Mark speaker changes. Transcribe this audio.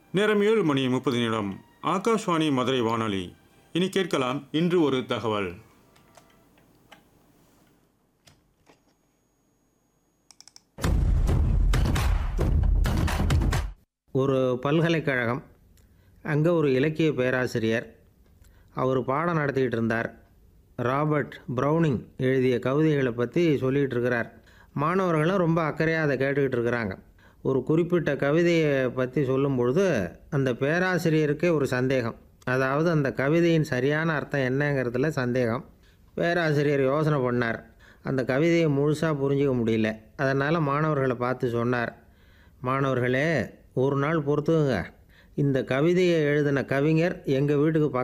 Speaker 1: நேரம் ஏழு மணி முப்பது நிமிடம் ஆகாஷ்வாணி மதுரை வானொலி இனி கேட்கலாம் இன்று ஒரு தகவல்
Speaker 2: ஒரு பல்கலைக்கழகம் அங்கே ஒரு இலக்கிய பேராசிரியர் அவர் பாடம் நடத்திக்கிட்டு இருந்தார் ராபர்ட் ப்ரௌனிங் எழுதிய கவிதைகளை பற்றி சொல்லிகிட்டு இருக்கிறார் மாணவர்களும் ரொம்ப அக்கறையாக அதை கேட்டுக்கிட்டு இருக்கிறாங்க ஒரு குறிப்பிட்ட கவிதையை பற்றி சொல்லும் பொழுது அந்த பேராசிரியருக்கே ஒரு சந்தேகம் அதாவது அந்த கவிதையின் சரியான அர்த்தம் என்னங்கிறதுல சந்தேகம் பேராசிரியர் யோசனை பண்ணார் அந்த கவிதையை முழுசாக புரிஞ்சிக்க முடியல அதனால் மாணவர்களை பார்த்து சொன்னார் மாணவர்களே ஒரு நாள் பொறுத்துக்குங்க இந்த கவிதையை எழுதின கவிஞர் எங்கள் வீட்டுக்கு பக்க